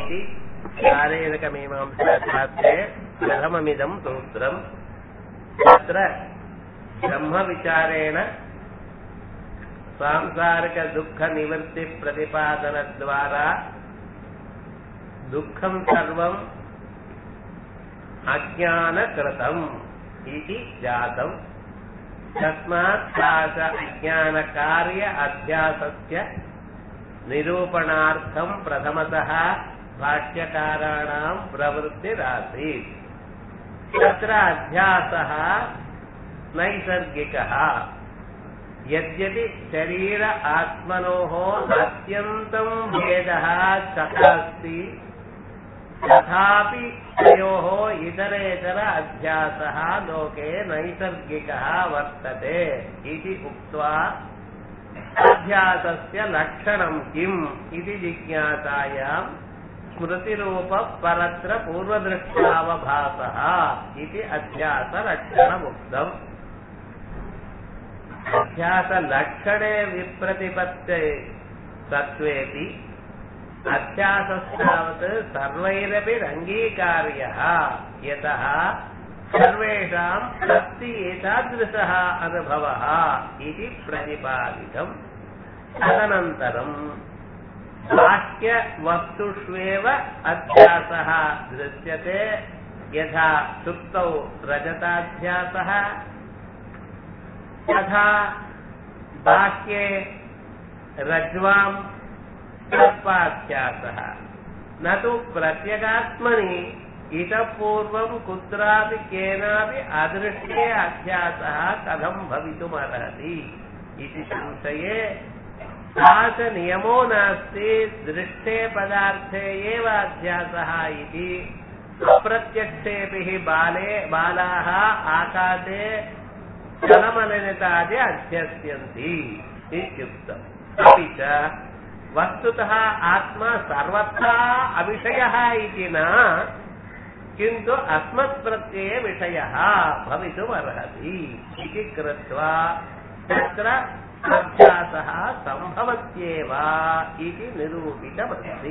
इति शारीरकमीमांसाशास्त्रे प्रथममिदं सूत्रम् तत्र ब्रह्मविचारेण सांसारिकदुःखनिवृत्तिप्रतिपादनद्वारा दुःखं सर्वम् अज्ञानकृतम् इति जातम् तस्मात् तास अज्ञानकार्य अध्यासस्य निरूपणार्थं प्रथमतः भाष्यकाराणां प्रवृत्तिरासीत् तत्र अध्यासः नैसर्गिकः यद्यपि शरीर आत्मनोः अत्यन्तं भेदः कः अस्ति तथापि तयोः इतरेतर अध्यासः लोके नैसर्गिकः वर्तते इति उक्त्वा अध्यासस्य लक्षणं किम् इति जिज्ञासायां स्मृतिरूपपरत्र पूर्वदृष्टावभासः इति अध्यासलक्षणमुक्तम् अध्यासलक्षणे विप्रतिपत्ते सत्त्वेऽपि अध्यासस्तावत् सर्वैरपि रङ्गीकार्यः यतः सर्वेषाम् अस्ति एतादृशः अनुभवः इति प्रतिपादितम् तदनन्तरम् बाह्यवस्तुष्वेव अध्यासः दृश्यते यथा सुप्तौ रजताध्यासः तथा बाह्ये रज्ज्वाम् सर्पाध्यासः न तु प्रत्यगात्मनि इतः पूर्वम् कुत्रापि केनापि अदृष्टे अध्यासः कथम् भवितुमर्हति इति संशये नियमो नास्ति दृष्टे पदार्थे एव अध्यासः इति अप्रत्यक्षेभिः बाले बालाः आकाशे जलमलिनतादि अध्यस्यन्ति इत्युक्तम् अपि च वस्तुतः आत्मा सर्वथा अविषयः इति न किन्तु अस्मत्प्रत्यये विषयः भवितुमर्हति इति कृत्वा तत्र अभ्यासः सम्भवत्येव इति निरूपितमस्ति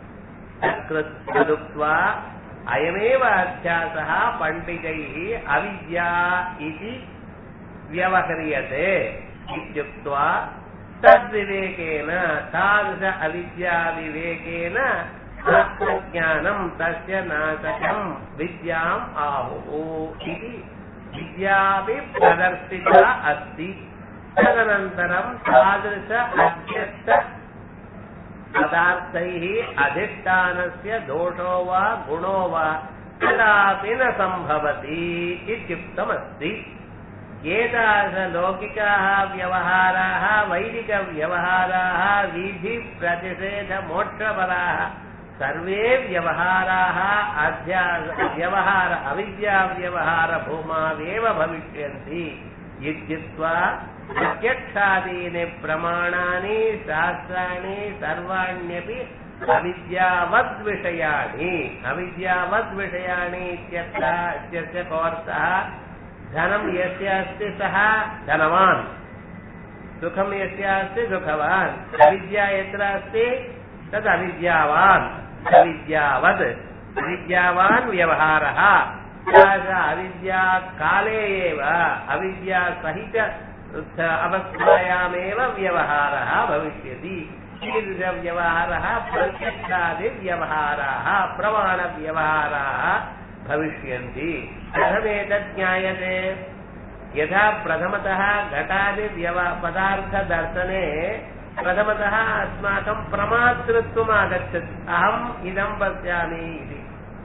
तदुक्त्वा अयमेव अध्यासः पण्डितैः अविद्या इति व्यवह्रियते इत्युक्त्वा तद्विवेकेन तादृश अविद्याविवेकेन आत्मज्ञानम् तस्य नाशकम् विद्याम् आहुः इति विद्यापि प्रदर्शिता अस्ति तदनन्तरम् तादृश अध्यस्त पदार्थैः अधिष्ठानस्य दोषो वा गुणो वा कदापि न सम्भवति इत्युक्तमस्ति एतादृशलौकिकाः व्यवहाराः वैदिकव्यवहाराः विधिप्रतिषेधमोक्षपराः सर्वे व्यवहाराः अध्यास व्यवहार अविद्याव्यवहारभूमावेव भविष्यन्ति इत्युक्त्वा प्रत्यक्षादीनि प्रमाणानि शास्त्राणि सर्वाण्यपि अविद्यावद्विषयाणि अविद्यावद्विषयाणि इत्यत्र इत्यस्य कोऽर्थः धनं यस्य अस्ति सः धनवान् सुखं यस्य अस्ति सुखवान् अविद्या यत्र अस्ति तद् अविद्यावान् अविद्यावद् अविद्यावान् व्यवहारः अविद्याकाले एव अविद्यासहित अवस्थायामेव व्यवहारः भविष्यति कीदृशव्यवहारः प्रत्यक्षादिव्यवहाराः प्रमाणव्यवहाराः भविष्यन्ति कथमेतत् ज्ञायते यथा प्रथमतः घटादिव्यव पदार्थदर्शने प्रथमतः अस्माकं प्रमातृत्वम् आगच्छति अहम् इदं पश्यामि इति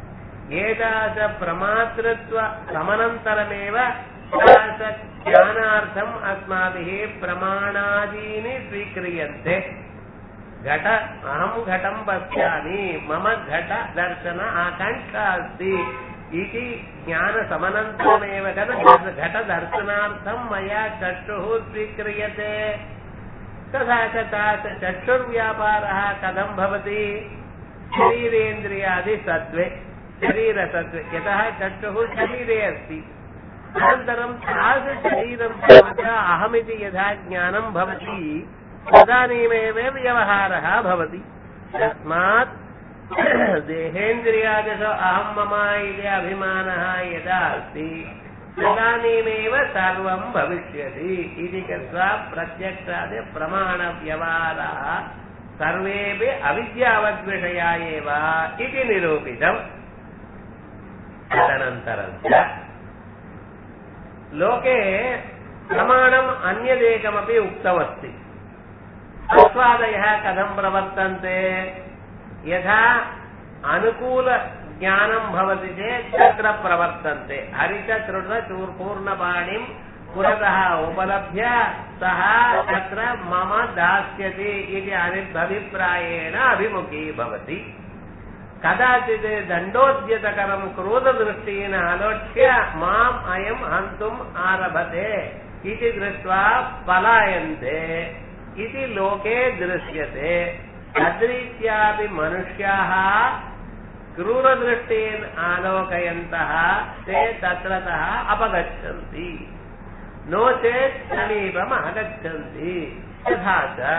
एतादृशप्रमातृत्वसमनन्तरमेव ज्ञानार्थम् अस्माभिः प्रमाणादीनि स्वीक्रियन्ते घट अहं घटं पश्यामि मम घटदर्शन आकाङ्क्षा अस्ति इति ज्ञानसमनन्तरमेव खलु घटदर्शनार्थं मया चक्षुः स्वीक्रियते तथा च तास चक्षुर्व्यापारः कथं भवति शरीरेन्द्रियादिसत्त्वे शरीरसत्त्वे यतः चक्षुः शरीरे अस्ति अनन्तरं तादृशशरीरं तावता अहमिति यथा ज्ञानं भवति तदानीमेव व्यवहारः भवति तस्मात् देहेन्द्रियादिषु अहं मम इति अभिमानः यदा अस्ति तदानीमेव सर्वं भविष्यति इति कृत्वा प्रत्यक्षादि प्रमाणव्यवहाराः सर्वेपि अविद्यावद्विषया एव इति निरूपितम् तदनन्तरं च लोके प्रमाणम् अन्यदेकमपि उक्तमस्ति आस्वादयः कथं प्रवर्तन्ते यथा अनुकूलज्ञानं भवति चेत् तत्र प्रवर्तन्ते हरिततृणचूर्पूर्णपाणिं पुरतः उपलभ्य सः तत्र मम दास्यति इति अभिप्रायेण अभिमुखी भवति कदाचित् दण्डोद्यतकरं क्रोधदृष्टीन् आलोच्य माम् अयम् हन्तुम् आरभते इति दृष्ट्वा पलायन्ते इति लोके दृश्यते तद्रीत्यापि मनुष्याः क्रूरदृष्टीन् आलोकयन्तः ते तत्रतः अपगच्छन्ति नो चेत् समीपम् आगच्छन्ति तथा च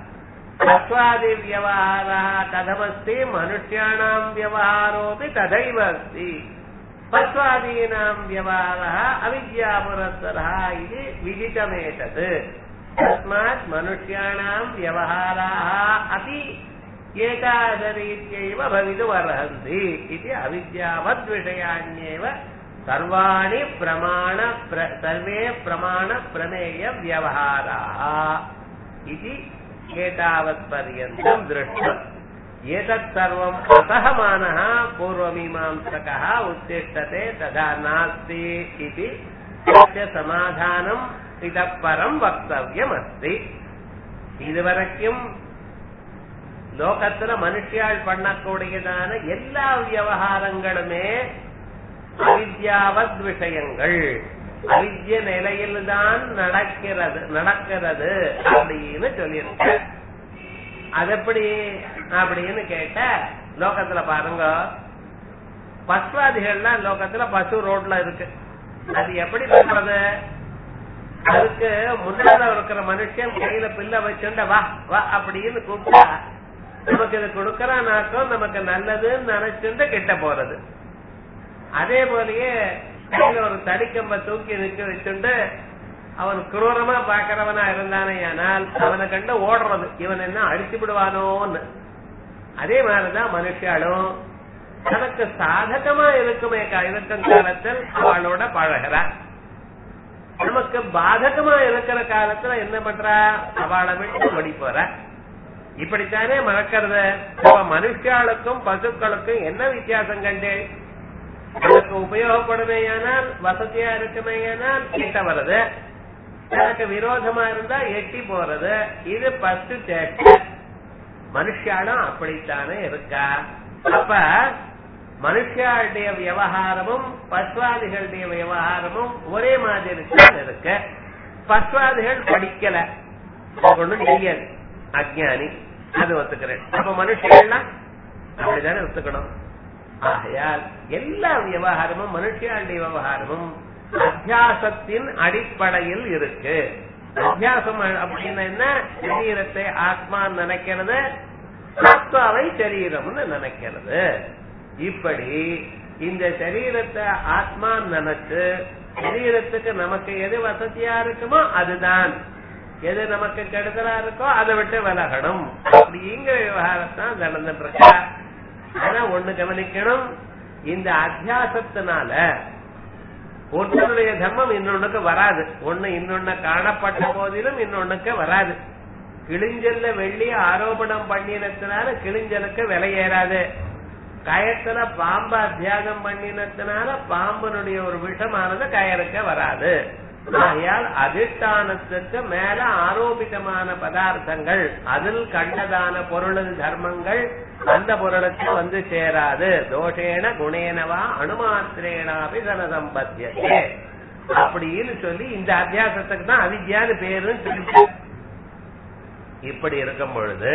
तत्त्वादिव्यवहारः कथमस्ति मनुष्याणां व्यवहारोऽपि तथैव अस्ति पत्वादीनां व्यवहारः अविद्यापुरस्सरः इति विदितमेतत् तस्मात् मनुष्याणां व्यवहाराः अपि एकादरीत्यैव भवितुमर्हन्ति इति अविद्यावद्विषयाण्येव सर्वाणि प्रमाण सर्वे प्रमाणप्रमेयव्यवहाराः इति एतावत्पर्यन्तं दृष्टम् एतत् सर्वम् असहमानः पूर्वमीमांसकः उत्तिष्ठते तथा नास्ति इति तस्य समाधानम् इतः परम् वक्तव्यमस्ति இதுவரைக்கும் லோகத்துல மனுஷியால் பண்ணக்கூடியதான எல்லா விவகாரங்களுமே அவித்யாவத் விஷயங்கள் அவித்ய நிலையில்தான் நடக்கிறது நடக்கிறது அப்படின்னு சொல்லியிருக்க அது எப்படி அப்படின்னு கேட்ட லோகத்துல பாருங்க பசுவாதிகள்லாம் லோகத்துல பசு ரோட்ல இருக்கு அது எப்படி பண்றது அதுக்கு முன்னால இருக்கிற மனுஷன் கையில பில்ல வச்சுண்ட வா வா அப்படின்னு கூப்பிட்டா நமக்கு இது கொடுக்கறானாக்கும் நமக்கு நல்லதுன்னு நினைச்சுட்டு கிட்ட போறது அதே போலயே கையில ஒரு தடிக்கம்ப தூக்கி நிக்க வச்சுண்டு அவன் குரூரமா பாக்கிறவனா இருந்தானே ஆனால் அவனை கண்டு ஓடுறது இவன் என்ன அடிச்சு விடுவானோன்னு அதே மாதிரிதான் மனுஷாலும் தனக்கு சாதகமா இருக்குமே இருக்கும் காலத்தில் அவளோட பழகிறார் நமக்கு பாதகமா இருக்கிற காலத்துல என்ன பண்றா அவளை விட்டு ஓடி போற இப்படித்தானே மறக்கிறது மனுஷாளுக்கும் பசுக்களுக்கும் என்ன வித்தியாசம் கண்டேன் எனக்கு உபயோகப்படுமேயானால் வசதியா இருக்குமேயானால் கிட்ட வருது எனக்கு விரோதமா இருந்தா எட்டி போறது இது பஸ்ட் சேட்டை மனுஷாலும் அப்படித்தானே இருக்கா அப்ப மனுஷாளுடைய விவகாரமும் பஸ்வாதிகளுடைய விவகாரமும் ஒரே மாதிரி தான் இருக்கு பஸ்வாதிகள் படிக்கல ஒண்ணும் தெரியாது அஜானி அது ஒத்துக்கிறேன் அப்ப மனுஷங்கள்லாம் அப்படித்தானே ஒத்துக்கணும் ஆகையால் எல்லா விவகாரமும் மனுஷியாளுடைய விவகாரமும் அத்தியாசத்தின் அடிப்படையில் இருக்கு அத்தியாசம் அப்படின்னா என்ன சரீரத்தை ஆத்மா நினைக்கிறது ஆத்மாவை சரீரம்னு நினைக்கிறது இப்படி இந்த சரீரத்தை ஆத்மா நினைச்சு சரீரத்துக்கு நமக்கு எது வசதியா இருக்குமோ அதுதான் எது நமக்கு கெடுதலா இருக்கோ அதை விட்டு விலகணும் அப்படிங்கிற விவகாரத்தான் நடந்துட்டு இருக்கா ஆனா ஒண்ணு கவனிக்கணும் இந்த அத்தியாசத்தினால ஒருத்தனுடைய தர்மம் இன்னொன்னுக்கு வராது ஒண்ணு இன்னொன்னு காணப்பட்ட போதிலும் இன்னொன்னுக்கு வராது கிழிஞ்சல்ல வெள்ளி ஆரோபணம் பண்ணினத்தினால கிழிஞ்சலுக்கு விலை ஏறாது கயத்துல பாம்ப அத்தியாகம் பண்ணினத்தினால பாம்பனுடைய ஒரு விஷமானது கயறுக்க வராது ஆகையால் அதிஷ்டானத்துக்கு மேல ஆரோபிதமான பதார்த்தங்கள் அதில் கண்டதான பொருளின் தர்மங்கள் அந்த பொருளுக்கு வந்து சேராது தோஷேன குணேனவா அணுமாத்திரேனாபி சனசம்பத்தியதே அப்படின்னு சொல்லி இந்த அத்தியாசத்துக்கு தான் அவித்யான்னு பேருன்னு சொல்லி இப்படி இருக்கும் பொழுது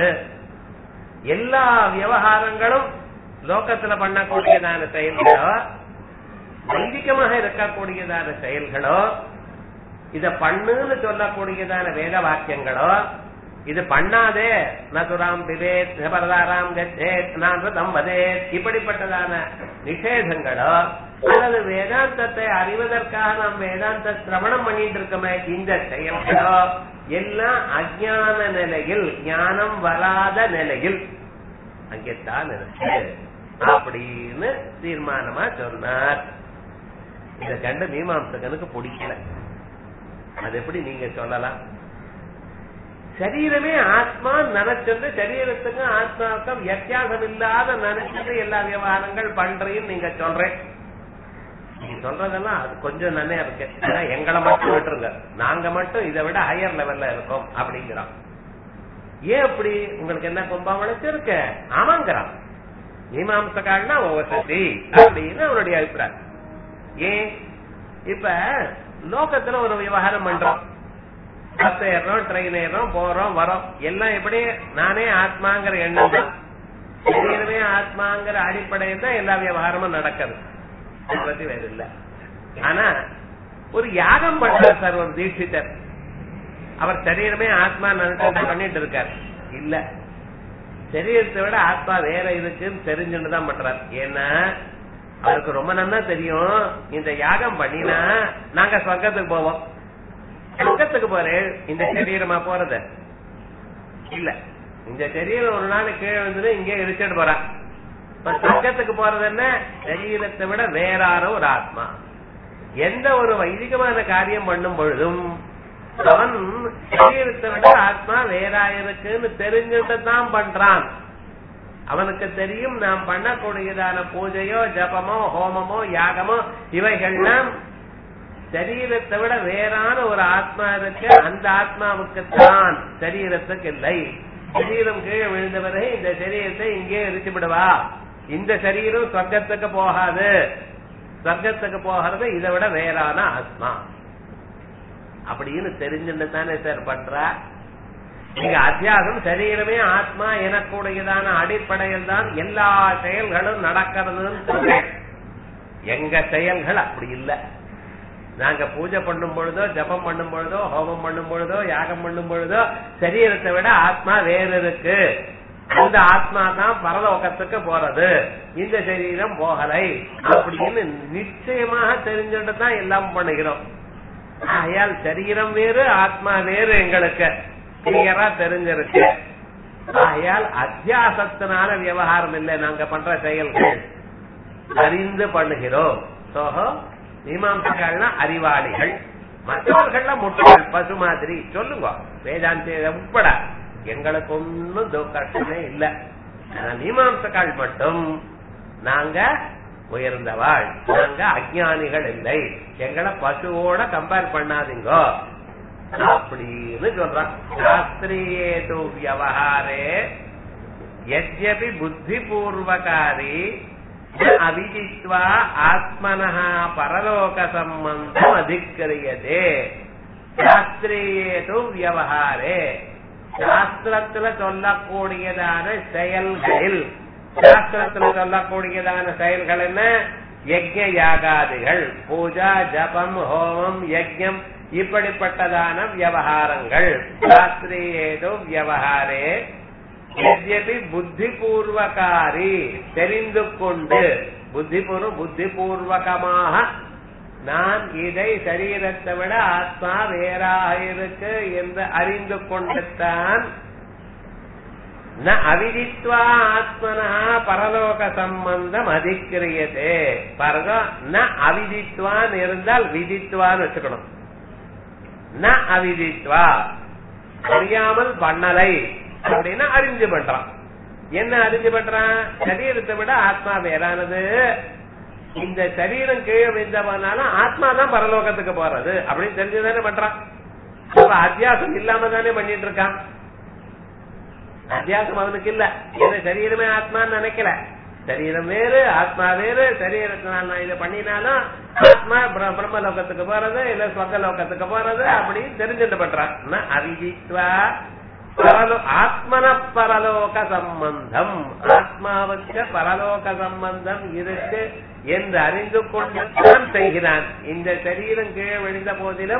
எல்லா விவகாரங்களும் லோகத்துல பண்ணக்கூடியதான செயல்களோ வைதிகமாக இருக்கக்கூடியதான செயல்களோ இத பண்ணுன்னு சொல்லக்கூடியதான வேத வாக்கியங்களோ இது பண்ணாதே நசுராம் பிவேத் பரதாராம் கச்சேத் நான் தம்பதேத் இப்படிப்பட்டதான நிஷேதங்களோ அல்லது வேதாந்தத்தை அறிவதற்காக நாம் வேதாந்த சிரவணம் பண்ணிட்டு இருக்கோமே இந்த செயல்களோ எல்லாம் அஜான நிலையில் ஞானம் வராத நிலையில் அங்கேத்தான் இருக்கு அப்படின்னு தீர்மானமா சொன்னார் இத கண்டு மீமாம்சகனுக்கு பிடிக்கல அது எப்படி நீங்க சொல்லலாம் சரீரமே ஆத்மா நினைச்சிருந்து சரீரத்துக்கும் ஆத்மாவுக்கும் வித்தியாசம் இல்லாத நினைச்சிட்டு எல்லா விவகாரங்கள் பண்றீன்னு நீங்க சொல்றேன் நீங்க சொல்றதெல்லாம் அது கொஞ்சம் நன்னே இருக்கு ஆனா எங்களை மட்டும் விட்டுருங்க நாங்க மட்டும் இதை விட ஹையர் லெவல்ல இருக்கோம் அப்படிங்கிறோம் ஏன் அப்படி உங்களுக்கு என்ன கும்பம் இருக்கு ஆமாங்கிறான் மீமாம்சக்காரனா ஓவசதி அப்படின்னு அவருடைய அபிப்பிராயம் ஏன் இப்ப லோகத்துல ஒரு விவகாரம் பண்றோம் பஸ் ஏறோம் ட்ரெயின் ஏறோம் போறோம் வரோம் எல்லாம் எப்படி நானே ஆத்மாங்கிற எண்ணம் தான் சரீரமே ஆத்மாங்கிற அடிப்படையில் தான் எல்லா விவகாரமும் நடக்குது அதை பத்தி வேற இல்ல ஆனா ஒரு யாகம் பண்றார் சார் ஒரு தீட்சிதர் அவர் சரீரமே ஆத்மா நினைச்சு பண்ணிட்டு இருக்கார் இல்ல சரீரத்தை விட ஆத்மா வேற இருக்குன்னு தெரிஞ்சுன்னு தான் பண்றார் ஏன்னா அவருக்கு ரொம்ப நன்னா தெரியும் இந்த யாகம் பண்ணினா நாங்க சொர்க்கத்துக்கு போவோம் சொர்க்கத்துக்கு போறேன் இந்த சரீரமா போறது இல்ல இந்த சரீரம் ஒரு நாள் கீழே வந்து இங்கே இடிச்சிட்டு போறான் இப்ப சொர்க்கத்துக்கு போறது என்ன சரீரத்தை விட வேறான ஒரு ஆத்மா எந்த ஒரு வைதிகமான காரியம் பண்ணும் பொழுதும் அவன் சரீரத்தை விட ஆத்மா வேறா இருக்குன்னு தெரிஞ்சுட்டு தான் பண்றான் அவனுக்கு தெரியும் நாம் பண்ணக்கூடியதான பூஜையோ ஜபமோ ஹோமமோ யாகமோ இவைகள்லாம் சரீரத்தை விட வேறான ஒரு ஆத்மா இருக்கு அந்த ஆத்மாவுக்கு தான் சரீரத்துக்கு இல்லை சரீரம் கீழே விழுந்த பிறகு இந்த சரீரத்தை இங்கே எரிச்சு விடுவா இந்த சரீரம் சொர்க்கத்துக்கு போகாது சொர்க்கத்துக்கு போகிறது இதை விட வேறான ஆத்மா அப்படின்னு தெரிஞ்சுட்டு தானே சார் பண்றா நீங்க அத்தியாசம் சரீரமே ஆத்மா எனக்கூடியதான அடிப்படையில் தான் எல்லா செயல்களும் நடக்கிறதுன்னு சொல்றேன் எங்க செயல்கள் அப்படி இல்லை நாங்க பூஜை பண்ணும் பொழுதோ ஜபம் பண்ணும் பொழுதோ ஹோமம் பண்ணும் பொழுதோ யாகம் பண்ணும் பொழுதோ சரீரத்தை விட ஆத்மா வேறு இருக்கு அந்த ஆத்மா தான் பரலோகத்துக்கு போறது இந்த சரீரம் போகலை அப்படின்னு நிச்சயமாக தெரிஞ்சுட்டு தான் எல்லாம் பண்ணுகிறோம் ஆகையால் சரீரம் வேறு ஆத்மா வேறு எங்களுக்கு கிளியரா தெரிஞ்சிருக்கு ஆகையால் அத்தியாசத்தினால விவகாரம் இல்லை நாங்க பண்ற செயல்கள் அறிந்து பண்ணுகிறோம் சோஹோ மீமாம்சகள்னா அறிவாளிகள் மற்றவர்கள்ல முட்டுகள் பசு மாதிரி சொல்லுங்க வேதாந்தி உட்பட எங்களுக்கு ஒன்னும் கஷ்டமே இல்ல ஆனா மீமாம்சக்கால் மட்டும் நாங்க உயர்ந்தவாள் நாங்க அஜானிகள் இல்லை எங்களை பசுவோட கம்பேர் பண்ணாதீங்க அப்படின்னு சொல்றான் சாஸ்திரியேது வியவஹாரே யத்யபி புத்தி பூர்வகாரி அவிதித்வா ஆத்மன பரலோக சம்பந்தம் அதிகரியதே சாஸ்திரியேது வியவஹாரே சாஸ்திரத்துல சொல்லக்கூடியதான செயல்களில் சாஸ்திரத்துல சொல்லக்கூடியதான செயல்கள் என்ன யஜ்ய யாகாதிகள் பூஜா ஜபம் ஹோமம் யஜ்யம் இப்படிப்பட்டதான விவகாரங்கள் சாஸ்திரியேதோ விவகாரே எத்யபி புத்தி பூர்வகாரி தெரிந்து கொண்டு புத்திபூர்வ புத்தி பூர்வகமாக நான் இதை சரீரத்தை விட ஆத்மா வேறாக இருக்கு என்று அறிந்து கொண்டுத்தான் ந அவிதித்வா ஆத்மனா பரலோக சம்பந்தம் அதிக்கிரியதே பாருங்க ந அவிதித்வான் இருந்தால் விதித்வான்னு வச்சுக்கணும் ந அவிதித்வா அறியாமல் பண்ணலை அப்படின்னா அறிஞ்சு பண்றான் என்ன அறிஞ்சு பண்றான் சரீரத்தை விட ஆத்மா வேறானது இந்த சரீரம் கீழே விழுந்தவனாலும் ஆத்மா தான் பரலோகத்துக்கு போறது அப்படின்னு தெரிஞ்சுதானே பண்றான் அப்ப அத்தியாசம் இல்லாம தானே பண்ணிட்டு இருக்கான் அத்தியாசம் அவனுக்கு இல்ல ஏன்னா சரீரமே ஆத்மான்னு நினைக்கல சரீரம் வேறு ஆத்மா வேறு சரீரத்தினால் நான் இதை பண்ணினாலும் ஆத்மா பிர- பிரம்ம லோகத்துக்கு போறது இல்ல சொர்க்க லோகத்துக்கு போறது அப்படின்னு தெரிஞ்சுட்டு பண்றான் அவிதித்வா பரலோ ஆத்மன பரலோக சம்பந்தம் ஆத்மாவுக்கு பரலோக சம்பந்தம் இருக்கு என்று அறிந்து கொண்டுதான் செய்கிறான் இந்த சரீரம் கீழே விழுந்த போதிலும்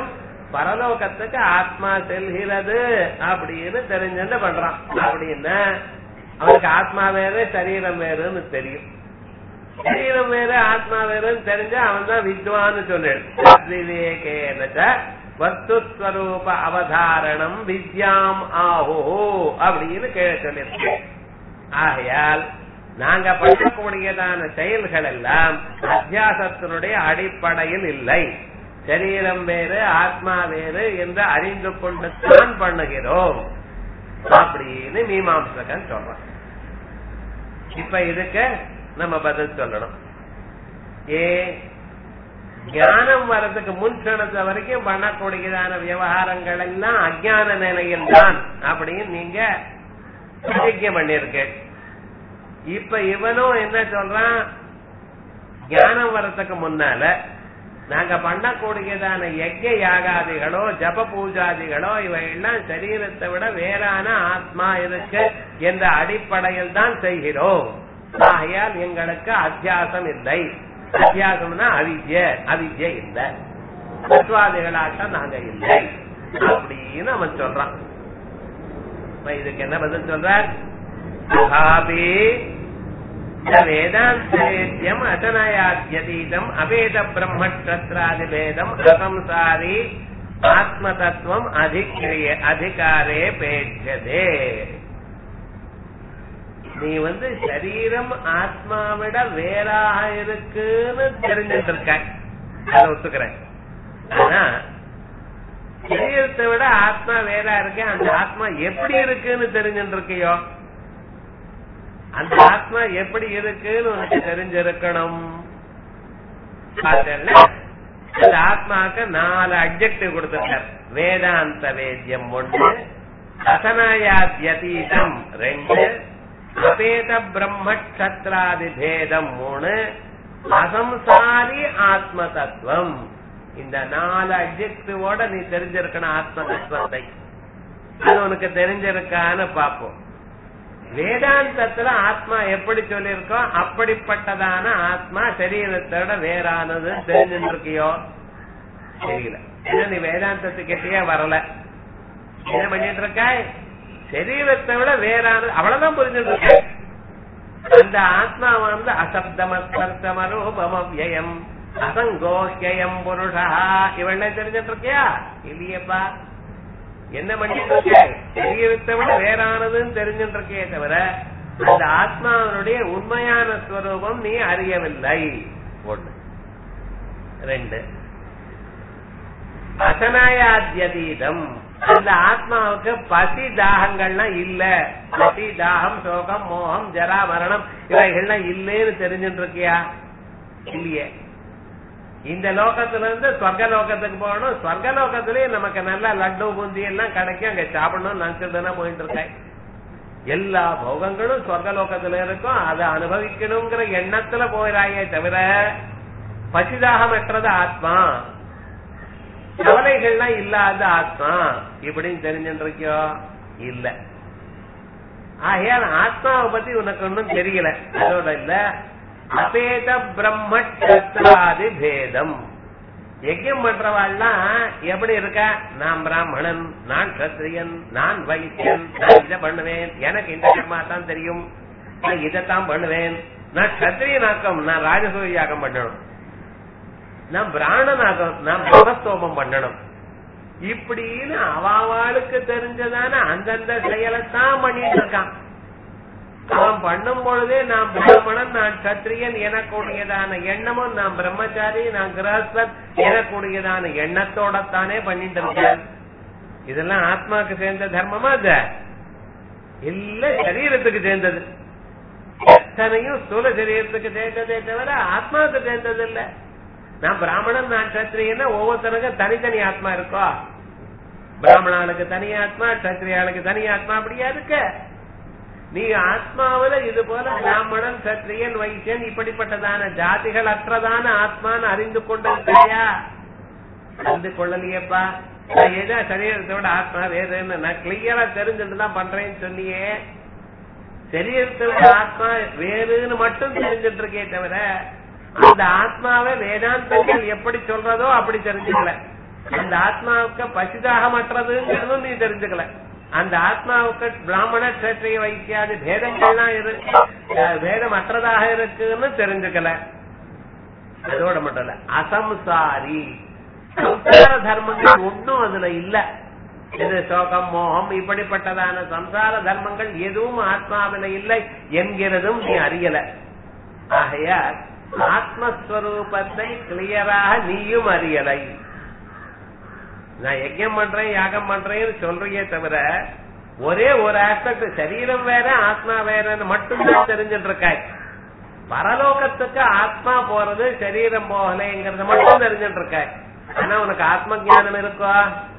பரலோகத்துக்கு ஆத்மா செல்கிறது அப்படின்னு தெரிஞ்சுட்டு பண்றான் அப்படின்னா அவனுக்கு ஆத்மா வேறு சரீரம் வேறுன்னு தெரியும் சரீரம் வேறு ஆத்மா வேறுன்னு தெரிஞ்சா அவன் தான் வித்வான்னு சொல்லிடு விவேகேன வஸ்துஸ்வரூப அவதாரணம் வித்யாம் ஆஹோ அப்படின்னு கீழே சொல்லியிருக்கேன் ஆகையால் நாங்க பண்ணக்கூடியதான செயல்கள் எல்லாம் அத்தியாசத்தினுடைய அடிப்படையில் இல்லை சரீரம் வேறு ஆத்மா வேறு என்று அறிந்து கொண்டு தான் பண்ணுகிறோம் அப்படின்னு மீமாம்சகன் சொல்றான் இப்ப இதுக்கு நம்ம பதில் சொல்லணும் ஏ ஞானம் வர்றதுக்கு முன் கணத்தை வரைக்கும் பண்ணக்கூடியதான விவகாரங்கள் எல்லாம் அஜான நிலையில் தான் அப்படின்னு நீங்க பிரதிஜை பண்ணிருக்கேன் இப்ப இவனும் என்ன சொல்றான் ஞானம் வர்றதுக்கு முன்னால நாங்க பண்ணக்கூடியதான யஜ்ய யாகாதிகளோ ஜப பூஜாதிகளோ இவையெல்லாம் சரீரத்தை விட வேறான ஆத்மா இருக்கு என்ற அடிப்படையில் தான் செய்கிறோம் ஆகையால் எங்களுக்கு அத்தியாசம் இல்லை அத்தியாசம்னா அவித்ய அவித்ய இல்லை தத்துவாதிகளாட்டம் நாங்க இல்லை அப்படின்னு அவன் சொல்றான் இதுக்கு என்ன பதில் சொல்றார் அகாபி வேதாந்தேத்யம் அசனயாத்யதீதம் அபேத பிரம்மட்சத்ராதி வேதம் அசம்சாரி ஆத்ம தத்துவம் அதிகிரிய அதிகாரே பேச்சதே நீ வந்து சரீரம் ஆத்மாவிட வேறாக இருக்குன்னு தெரிஞ்சிட்டு இருக்க அதை ஒத்துக்கிறேன் ஆனா சரீரத்தை விட ஆத்மா வேறா இருக்கு அந்த ஆத்மா எப்படி இருக்குன்னு தெரிஞ்சுட்டு இருக்கியோ அந்த ஆத்மா எப்படி இருக்குன்னு உனக்கு தெரிஞ்சிருக்கணும் அந்த ஆத்மாக்கு நாலு அப்ஜெக்டிவ் கொடுத்திருக்கார் வேதாந்த வேத்தியம் ஒன்று அசனாயாத்யதீதம் ரெண்டு அபேத பிரம்மக்ஷத்ராதி பேதம் மூணு அசம்சாரி ஆத்ம தத்துவம் இந்த நாலு அப்ஜெக்டிவோட நீ தெரிஞ்சிருக்கணும் ஆத்ம தத்துவத்தை அது உனக்கு தெரிஞ்சிருக்கான்னு பாப்போம் வேதாந்தத்துல ஆத்மா எப்படி சொல்லியிருக்கோ அப்படிப்பட்டதான ஆத்மா சரீரத்தோட வேறானது தெரிஞ்சுட்டு இருக்கியோ தெரியல ஏன்னா நீ வேதாந்தத்துக்கிட்டே வரல என்ன பண்ணிட்டு இருக்காய் சரீரத்தை விட வேறானது அவ்வளவுதான் புரிஞ்சுட்டு இருக்க அந்த ஆத்மா வந்து அசப்தமஸ்பர்சமரூபமவ்யம் அசங்கோக்கியம் புருஷா இவெல்லாம் தெரிஞ்சிட்டு இருக்கியா இல்லையப்பா என்ன பண்ணிட்டு இருக்க சரீரத்தை விட வேறானதுன்னு தெரிஞ்சுட்டு இருக்கே தவிர அந்த ஆத்மாவனுடைய உண்மையான ஸ்வரூபம் நீ அறியவில்லை ஒண்ணு ரெண்டு அசனாயாத்யதீதம் அந்த ஆத்மாவுக்கு பசி தாகங்கள்லாம் இல்ல பசி தாகம் சோகம் மோகம் ஜரா மரணம் இவைகள்லாம் இல்லேன்னு தெரிஞ்சுட்டு இருக்கியா இல்லையே இந்த லோகத்துல இருந்து சொர்க்க லோகத்துக்கு போகணும் சொர்க்க லோகத்திலேயே நமக்கு நல்ல லட்டு பூந்தி எல்லாம் கிடைக்கும் அங்க சாப்பிடணும்னு நினைச்சிட்டு தானே போயிட்டு இருக்கேன் எல்லா போகங்களும் சொர்க்க லோகத்துல இருக்கும் அதை அனுபவிக்கணுங்கிற எண்ணத்துல போயிறாயே தவிர பசிதாகம் எட்டுறது ஆத்மா கவலைகள்லாம் இல்லாத ஆத்மா இப்படின்னு தெரிஞ்சுட்டு இருக்கியோ இல்ல ஆகையால் ஆத்மாவை பத்தி உனக்கு ஒன்றும் தெரியல அதோட இல்ல அபேத பிரம்மட்சத்ராதி பேதம் யஜ்யம் பண்றவாள்லாம் எப்படி இருக்க நான் பிராமணன் நான் கத்திரியன் நான் வைசியன் நான் இதை பண்ணுவேன் எனக்கு இந்த கர்மா தான் தெரியும் நான் இதைத்தான் பண்ணுவேன் நான் கத்திரியனாக்கம் நான் ராஜசூயாக்கம் பண்ணணும் நான் பிராணனாகம் நான் பிரமஸ்தோமம் பண்ணணும் இப்படின்னு அவாவாளுக்கு தெரிஞ்சதான அந்தந்த செயலைத்தான் பண்ணிட்டு இருக்கான் அவன் பண்ணும் பொழுதே நான் பிராமணன் நான் சத்திரியன் எனக்கூடியதான எண்ணமும் நான் பிரம்மச்சாரி நான் கிரகஸ்தன் எனக்கூடியதான எண்ணத்தோடத்தானே பண்ணிட்டு இருக்கேன் இதெல்லாம் ஆத்மாக்கு சேர்ந்த தர்மமா அது இல்ல சரீரத்துக்கு சேர்ந்தது எத்தனையும் ஸ்தூல சரீரத்துக்கு சேர்ந்ததே தவிர ஆத்மாவுக்கு சேர்ந்தது இல்ல நான் பிராமணன் நான் சத்திரியன்னா ஒவ்வொருத்தருக்கும் தனித்தனி ஆத்மா இருக்கோ பிராமணாளுக்கு தனி ஆத்மா சத்திரியாளுக்கு தனி ஆத்மா அப்படியா இருக்க நீ ஆத்மாவில இது போல பிராமணன் சத்திரியன் வைசியன் இப்படிப்பட்டதான ஜாதிகள் அற்றதான ஆத்மான்னு அறிந்து கொண்டிருக்கையா அறிந்து கொள்ளலையேப்பா நான் ஏதோ சரீரத்தோட ஆத்மா வேறுன்னு நான் கிளியரா தெரிஞ்சுட்டு தான் பண்றேன்னு சொன்னியே சரீரத்தோட ஆத்மா வேறுன்னு மட்டும் தெரிஞ்சுட்டு இருக்கே தவிர அந்த ஆத்மாவை வேதாந்தங்கள் எப்படி சொல்றதோ அப்படி தெரிஞ்சுக்கல அந்த ஆத்மாவுக்கு பசிதாகமற்றதுங்கிறதும் நீ தெரிஞ்சுக்கல அந்த ஆத்மாவுக்கு பிராமண கஷத்திரிய வைத்தியாதி பேதங்கள்லாம் இருக்கு அஹ் பேதம் அற்றதாக இருக்குன்னு தெரிஞ்சுக்கல அதோட மட்டும் இல்ல அசம்சாரி சம்சார தர்மங்கள் ஒன்றும் அதுல இல்ல இது சோகம் மோகம் இப்படிப்பட்டதான சம்சார தர்மங்கள் எதுவும் ஆத்மாவில இல்லை என்கிறதும் நீ அறியல ஆகையால் ஆத்மஸ்வரூபத்தை கிளியராக நீயும் அறியலை நான் யஜ்யம் பண்றேன் யாகம் பண்றேன்னு சொல்றியே தவிர ஒரே ஒரு ஆஸ்பெக்ட் சரீரம் வேற ஆத்மா வேறன்னு மட்டும்தான் தெரிஞ்சுட்டு இருக்காய் பரலோகத்துக்கு ஆத்மா போறது சரீரம் போகலைங்கிறத மட்டும் தெரிஞ்சுட்டு இருக்காய் ஆனா உனக்கு ஆத்ம ஞானம் இருக்கோ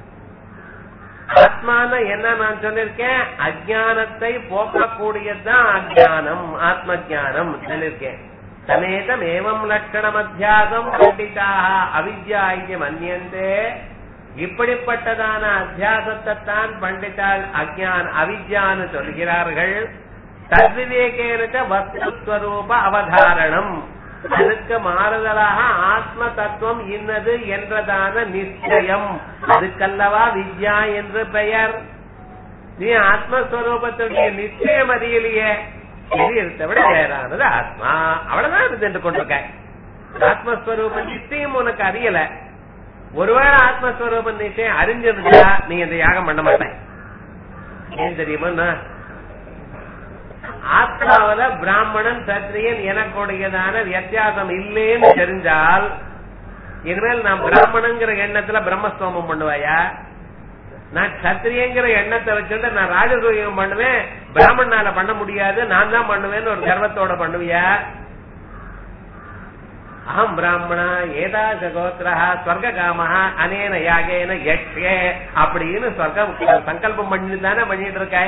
ஆத்மான என்ன நான் சொல்லிருக்கேன் அஜானத்தை போக்கக்கூடியதுதான் அஜானம் ஆத்ம ஜானம் சொல்லிருக்கேன் சமேதம் ஏவம் லட்சணம் அத்தியாசம் பண்டிதாக அவித்யா இது மன்னியந்தே இப்படிப்பட்டதான அத்தியாசத்தை தான் பண்டிதால் அஜான் அவித்யான்னு சொல்கிறார்கள் தத்விவேகேனுக்க வஸ்துஸ்வரூப அவதாரணம் அதுக்கு மாறுதலாக ஆத்ம தத்துவம் இன்னது என்றதான நிச்சயம் அதுக்கல்லவா வித்யா என்று பெயர் நீ ஆத்மஸ்வரூபத்துடைய நிச்சயம் அறியலையே சரீரத்தை விட வேறானது ஆத்மா அவ்வளவுதான் இருந்துட்டு கொண்டிருக்க ஆத்மஸ்வரூப நிச்சயம் உனக்கு அறியல ஒருவேளை ஆத்மஸ்வரூப நிச்சயம் அறிஞ்சிருந்தா நீ இந்த யாகம் பண்ண மாட்டேன் ஏன் தெரியுமா ஆத்மாவில பிராமணன் சத்திரியன் எனக்குடையதான வித்தியாசம் இல்லேன்னு தெரிஞ்சால் இனிமேல் நான் பிராமணங்கிற எண்ணத்துல பிரம்மஸ்தோமம் பண்ணுவாயா நான் சத்திரியங்கிற எண்ணத்தை வச்சுட்டு நான் ராஜசூயம் பண்ணுவேன் பிராமணனால பண்ண முடியாது நான் தான் பண்ணுவேன்னு ஒரு கர்வத்தோட பண்ணுவியா அகம் பிராமணா ஏதாச கோத்திரா ஸ்வர்க காமஹா அனேன யாகேன யக்ஷே அப்படின்னு சொர்க்க சங்கல்பம் பண்ணி தானே பண்ணிட்டு இருக்காய்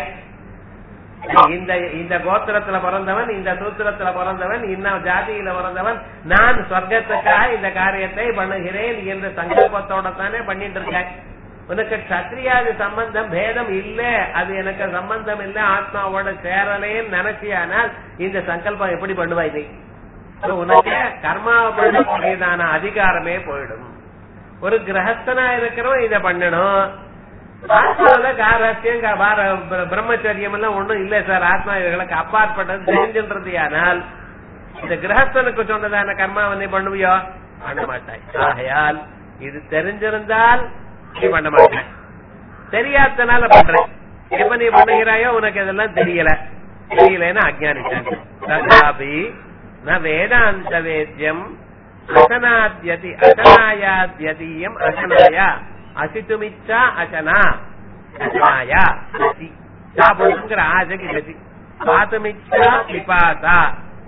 இந்த இந்த கோத்திரத்துல பிறந்தவன் இந்த சூத்திரத்துல பிறந்தவன் இன்ன ஜாதியில பிறந்தவன் நான் சொர்க்கத்துக்காக இந்த காரியத்தை பண்ணுகிறேன் என்ற சங்கல்பத்தோட தானே பண்ணிட்டு இருக்கேன் உனக்கு கத்திரியாதி சம்பந்தம் பேதம் இல்ல அது எனக்கு சம்பந்தம் இல்ல ஆத்மாவோட சேரலேன்னு நினைச்சியானால் இந்த சங்கல்பம் எப்படி பண்ணுவாய் நீ உனக்கு கர்மாவை பண்ணக்கூடியதான அதிகாரமே போயிடும் ஒரு கிரகஸ்தனா இருக்கிறவன் இதை பண்ணணும் ஆத்மாவில காரஸ்யம் பிரம்மச்சரியம் எல்லாம் ஒண்ணும் இல்ல சார் ஆத்மா இவர்களுக்கு அப்பாற்பட்டது தெரிஞ்சின்றது ஆனால் இந்த கிரகஸ்தனுக்கு சொன்னதான கர்மா வந்து பண்ணுவியோ பண்ண மாட்டாய் ஆகையால் இது தெரிஞ்சிருந்தால் நீ பண்ண மாட்டேன் தெரியாதனால பண்றேன் எப்ப நீ பண்ணுகிறாயோ உனக்கு இதெல்லாம் தெரியல தெரியலன்னு அஜானிட்டாங்க ததாபி ந வேதாந்த வேத்தியம் அசனாத்யதி அசனாயாத்யதீயம் அசனாயா அசித்துமிச்சா அசனா அசனாயா அசி சாப்பிடுங்கிற ஆசைக்கு கதி பாத்துமிச்சா பிபாசா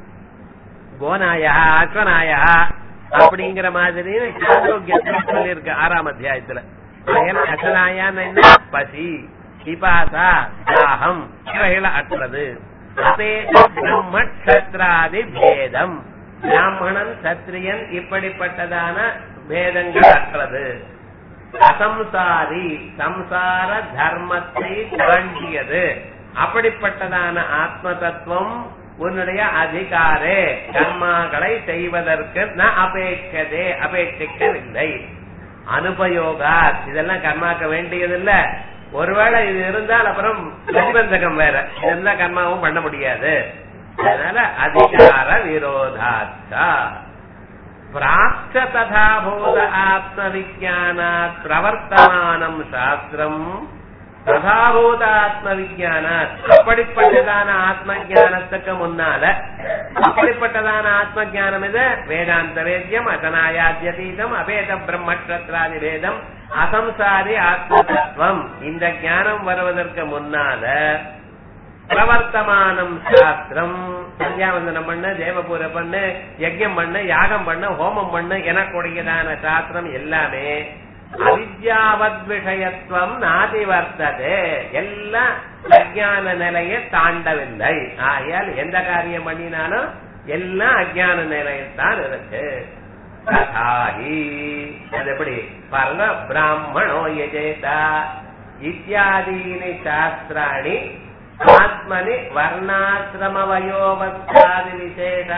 கோனாயா அஸ்வனாயா அப்படிங்கிற மாதிரி சொல்லியிருக்கு ஆறாம் அத்தியாயத்துல அசனாயான்னு என்ன பசி பிபாசா தாகம் இவைகளை அற்றது பிரம்மக்ஷத்ராதி பேதம் பிராமணன் சத்திரியன் இப்படிப்பட்டதான பேதங்கள் அற்றது அசம்சாரி சம்சார தர்மத்தை தாண்டியது அப்படிப்பட்டதான ஆத்ம தத்துவம் உன்னுடைய அதிகாரே கர்மாக்களை செய்வதற்கு ந அபேட்சதே அபேட்சிக்கவில்லை அனுபயோகா இதெல்லாம் கர்மாக்க வேண்டியதில்ல ஒருவேளை இது இருந்தால் அப்புறம் பிரதிபந்தகம் வேற இதெல்லாம் கர்மாவும் பண்ண முடியாது அதனால அதிகார விரோதாச்சா பிராப்த ததாபூத ஆத்ம விஜானாத் பிரவர்த்தமானம் சாஸ்திரம் ததாபூத ஆத்ம விஜானாத் அப்படிப்பட்டதான ஆத்ம ஜானத்துக்கு முன்னால அப்படிப்பட்டதான ஆத்ம ஜானம் இது வேதாந்த வேத்தியம் அசனாயாத்தியதீதம் அபேத பிரம்மக்ஷத்ராதி வேதம் அசம்சாரி ஆத்ம தத்துவம் இந்த ஞானம் வருவதற்கு முன்னால பிரவர்த்தமானம் சாஸ்திரம் சந்தியாவந்தனம் பண்ணு தேவபூர பண்ணு யஜ்யம் பண்ணு யாகம் பண்ணு ஹோமம் பண்ணு எனக்கூடியதான சாஸ்திரம் எல்லாமே அவித்யாவத் விஷயத்துவம் நாதி வர்த்தது எல்லாம் அஜான நிலையை தாண்டவில்லை ஆகையால் எந்த காரியம் பண்ணினாலும் எல்லாம் அஜான நிலையத்தான் இருக்கு ததாஹி அது எப்படி பாருங்க பிராமணோ யஜேதா இத்தியாதீனி சாஸ்திராணி ஆத்மனி வர்ணாசிரம வயோவஸ்தாதி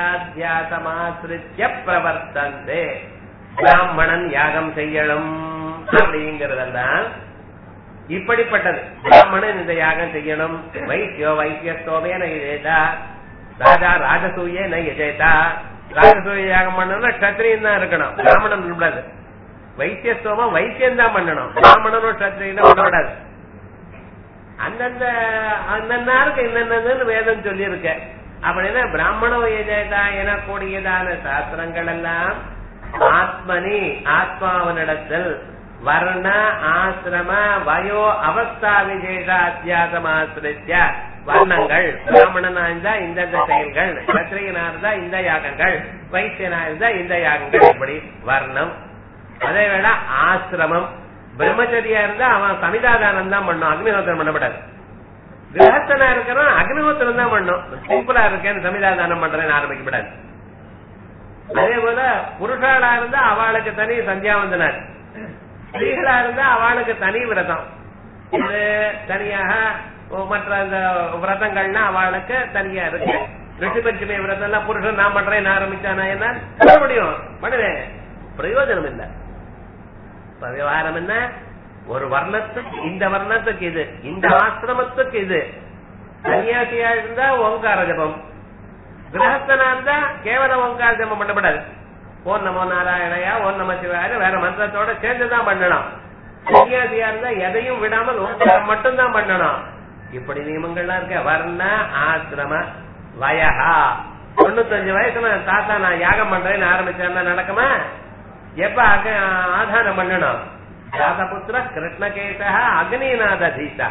விசேஷாத்தியாசமாசிரித்ய பிரவர்த்தந்தே பிராமணன் யாகம் செய்யணும் அப்படிங்கறதெல்லாம் இப்படிப்பட்டது பிராமணன் இந்த யாகம் செய்யணும் வைத்தியோ வைத்தியஸ்தோமே நெய்தா ராஜா ராஜசூயே நெய்தா ராஜசூய யாகம் பண்ணணும்னா கத்திரியும் தான் இருக்கணும் பிராமணன் விடாது வைத்தியஸ்தோமம் வைத்தியம் தான் பண்ணணும் பிராமணனும் கத்திரியும் விடக்கூடாது அந்தந்த அந்தன்னாருக்கு என்னென்னதுன்னு வேதம் சொல்லி இருக்க அப்படின்னா பிராமண எஜேதா எனக்கூடியதான சாஸ்திரங்கள் எல்லாம் ஆத்மனி ஆத்மாவனிடத்தில் வர்ண ஆசிரம வயோ அவஸ்தா விசேஷ அத்தியாசம் ஆசிரித்ய வர்ணங்கள் பிராமணனா இருந்தா இந்தந்த செயல்கள் கத்திரியனா இருந்தா இந்த யாகங்கள் வைத்தியனா இருந்தா இந்த யாகங்கள் இப்படி வர்ணம் அதே வேள ஆசிரமம் பிரம்மச்சரியா இருந்தா அவன் சமிதாதானம் தான் பண்ணும் அக்னிஹோத்திரம் பண்ணப்படாது கிரகஸ்தனா இருக்கிறவன் அக்னிஹோத்திரம் தான் பண்ணும் சிம்பிளா இருக்கேன்னு சமிதாதானம் பண்றேன்னு ஆரம்பிக்கப்படாது அதே போல புருஷாளா இருந்தா அவளுக்கு தனி சந்தியாவந்தனர் ஸ்திரீகளா இருந்தா அவளுக்கு தனி விரதம் இது தனியாக மற்ற அந்த விரதங்கள்னா அவளுக்கு தனியா இருக்கு ரிஷி பஞ்சமி விரதம் எல்லாம் புருஷன் நான் பண்றேன் ஆரம்பிச்சானா என்ன பண்ண முடியும் பண்ணுவேன் பிரயோஜனம் இல்லை இப்ப விவகாரம் என்ன ஒரு வர்ணத்துக்கு இந்த வர்ணத்துக்கு இது இந்த ஆசிரமத்துக்கு இது சன்னியாசியா இருந்தா ஓங்கார ஜபம் கிரகஸ்தனா இருந்தா கேவல ஓங்கார ஜபம் பண்ணப்படாது ஓம் நமோ நாராயணையா ஓம் நம சிவாய வேற மந்திரத்தோட சேர்ந்துதான் பண்ணணும் சன்னியாசியா இருந்தா எதையும் விடாமல் ஓங்காரம் மட்டும்தான் பண்ணணும் இப்படி நியமங்கள்லாம் இருக்க வர்ண ஆசிரம வயகா தொண்ணூத்தஞ்சு வயசுல தாத்தா நான் யாகம் பண்றேன்னு ஆரம்பிச்சேன்னா நடக்குமா எப்ப ஆதானம் பண்ணணும் ஜாதபுத்திர கிருஷ்ணகேசா அக்னிநாத தீசா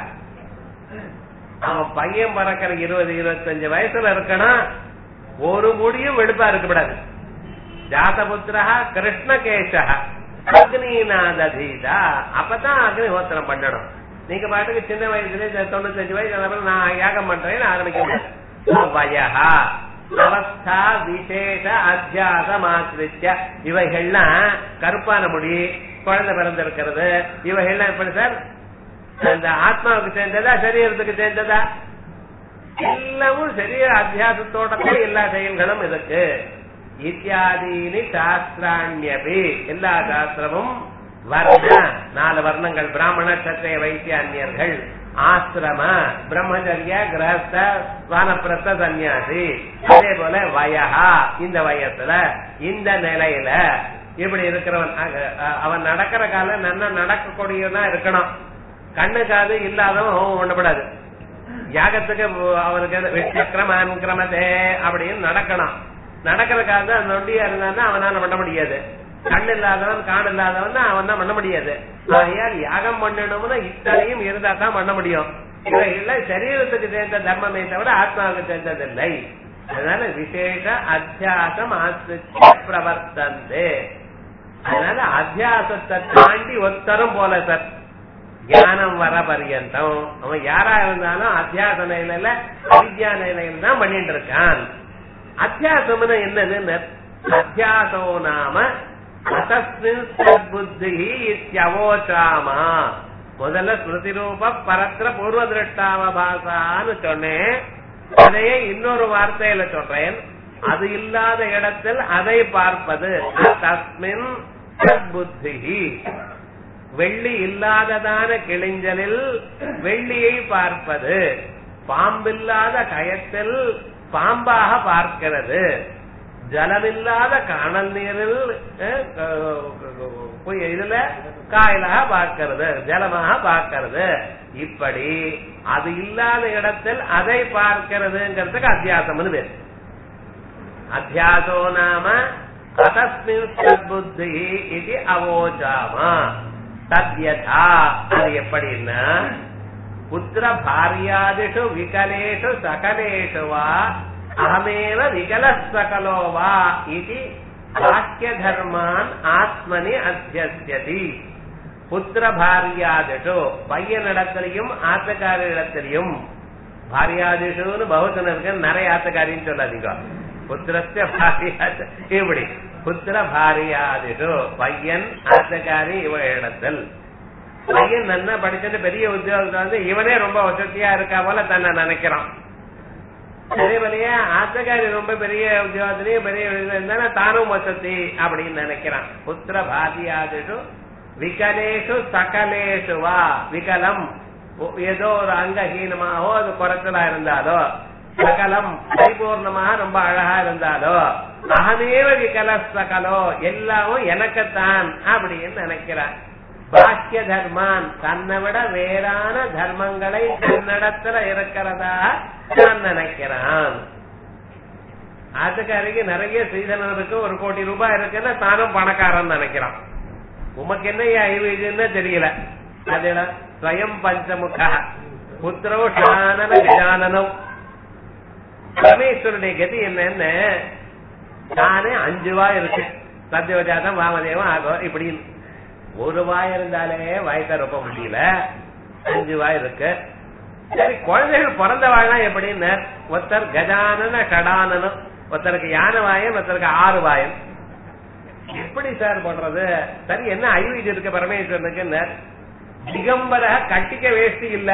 அவன் பையன் பறக்கிற இருபது இருபத்தஞ்சு வயசுல இருக்கணும் ஒரு முடியும் வெளுப்பா இருக்கக்கூடாது ஜாதபுத்திரா கிருஷ்ணகேசா அக்னிநாத தீசா அப்பதான் அக்னிஹோத்திரம் பண்ணணும் நீங்க பாட்டுக்கு சின்ன வயசுல தொண்ணூத்தஞ்சு வயசு நான் யாகம் பண்றேன்னு ஆரம்பிக்க வயகா அவஸ்தா விசேஷ அத்தியாசம் ஆசிரிச்ச இவைகள்லாம் கருப்பான முடி குழந்தை பிறந்திருக்கிறது இவைகள்லாம் எப்படி சார் அந்த ஆத்மாவுக்கு சேர்ந்ததா சரீரத்துக்கு சேர்ந்ததா எல்லாமும் சரீர அத்தியாசத்தோட எல்லா செயல்களும் இருக்கு இத்தியாதீனி சாஸ்திராண்யபி எல்லா சாஸ்திரமும் வர்ண நாலு வர்ணங்கள் பிராமண சத்திரிய வைத்தியான்யர்கள் ஆசிரம பிரம்மச்சரிய கிரகஸ்த வானப்பிரஸ்த சன்னியாசி அதே போல வயகா இந்த வயசுல இந்த நிலையில இப்படி இருக்கிறவன் அவன் நடக்கிற காலம் நன்ன நடக்கக்கூடியவனா இருக்கணும் கண்ணு காது இல்லாதவன் ஹோமம் பண்ணப்படாது யாகத்துக்கு அவனுக்கு விசக்கிரமன் கிரமதே அப்படின்னு நடக்கணும் நடக்கிற காலம் நொண்டியா இருந்தான்னா அவனால பண்ண முடியாது கண் இல்லாதவன் காண் இல்லாதவன் அவன் தான் பண்ண முடியாது ஆகையால் யாகம் பண்ணணும்னா இத்தனையும் இருந்தா தான் பண்ண முடியும் இவைகள் சரீரத்துக்கு சேர்ந்த தர்மமே தவிர ஆத்மாவுக்கு சேர்ந்ததில்லை அதனால விசேஷ அத்தியாசம் ஆசிரிச்ச பிரவர்த்தந்தே அதனால அத்தியாசத்தை தாண்டி ஒத்தரும் போல சார் ஞானம் வர பரியந்தம் அவன் யாரா இருந்தாலும் அத்தியாச நிலையில அவித்யா நிலையில தான் பண்ணிட்டு இருக்கான் அத்தியாசம்னு என்னது அத்தியாசோ நாம அசஸ்மின் புத்தி இத்தியவோச்சாமா முதல்ல ஸ்மிருதி ரூப பரத்திர பூர்வ திருஷ்டாவபாசான்னு சொன்னேன் அதையே இன்னொரு வார்த்தையில சொல்றேன் அது இல்லாத இடத்தில் அதை பார்ப்பது தஸ்மின் புத்தி வெள்ளி இல்லாததான கிழிஞ்சலில் வெள்ளியை பார்ப்பது பாம்பில்லாத கயத்தில் பாம்பாக பார்க்கிறது ஜலமில்லாத காணல் நீரில் இதுல காயலாக பார்க்கிறது ஜலமாக பார்க்கிறது இப்படி அது இல்லாத இடத்தில் அதை பார்க்கிறதுங்கிறதுக்கு அத்தியாசம்னு பேர் அத்தியாசோ நாம அதஸ்மின் புத்தி இது அவோச்சாமா தத்யதா அது எப்படின்னா புத்திர பாரியாதிஷு விகலேஷு சகலேஷு வா அகமேவ விகல சகலோ வா இது வாக்கிய தர்மான் ஆத்மனி அத்தியசியதி புத்திர பாரியாதிஷு பையனிடத்திலையும் ஆத்தக்காரிடத்திலையும் பாரியாதிஷுன்னு பகுத்தன் இருக்கு நிறைய ஆத்தக்காரின்னு சொல்லாதீங்க புத்திரஸ்ய பாரியாது இப்படி புத்திர பாரியாதிஷு பையன் ஆத்தக்காரி இவ இடத்தில் பையன் நல்லா படிச்சுட்டு பெரிய உத்தியோகத்துல வந்து இவனே ரொம்ப வசதியா இருக்கா போல தன்னை நினைக்கிறான் அதே போலயே ஆத்தக்காரி ரொம்ப பெரிய உத்தியோகத்திலயும் பெரிய இருந்தாலும் தானும் வசதி அப்படின்னு நினைக்கிறான் புத்திர பாதியாதிஷு விகலேஷு சகலேஷு வா விகலம் ஒ- ஏதோ ஒரு அங்கஹீனமாகவோ அது குறைச்சலா இருந்தாலோ சகலம் பரிபூர்ணமாக ரொம்ப அழகா இருந்தாலோ அகமேவ விகல சகலோ எல்லாமும் எனக்குத்தான் அப்படின்னு நினைக்கிறான் பாக்கிய தர்மான் தன்னை விட வேறான தர்மங்களை தன்னிடத்துல இருக்கிறதா நான் நினைக்கிறான் ஆத்துக்காரிக்கு நிறைய சீதனம் இருக்கு ஒரு கோடி ரூபாய் இருக்குன்னா தானும் பணக்காரன் நினைக்கிறான் உமக்கு என்ன ஐவீடுன்னு தெரியல அதுல ஸ்வயம் பஞ்சமுக புத்திரோ ஷானன கஜானனம் பரமேஸ்வருடைய கதி என்னன்னு தானே அஞ்சு வாய் இருக்கு சத்யவஜாதம் வாமதேவம் ஆகும் இப்படின்னு ஒரு வாய் இருந்தாலே வாய்க்க ரொம்ப முடியல அஞ்சு வாய் இருக்கு சரி குழந்தைகள் பிறந்த வாயெல்லாம் எப்படின்னு ஒருத்தர் கஜானன கடானனம் ஒருத்தருக்கு யானை வாயன் ஒருத்தருக்கு ஆறு வாயன் எப்படி சார் பண்றது சரி என்ன ஐவீடு இருக்கு பரமேஸ்வரனுக்கு திகம்பர கட்டிக்க வேஷ்டி இல்ல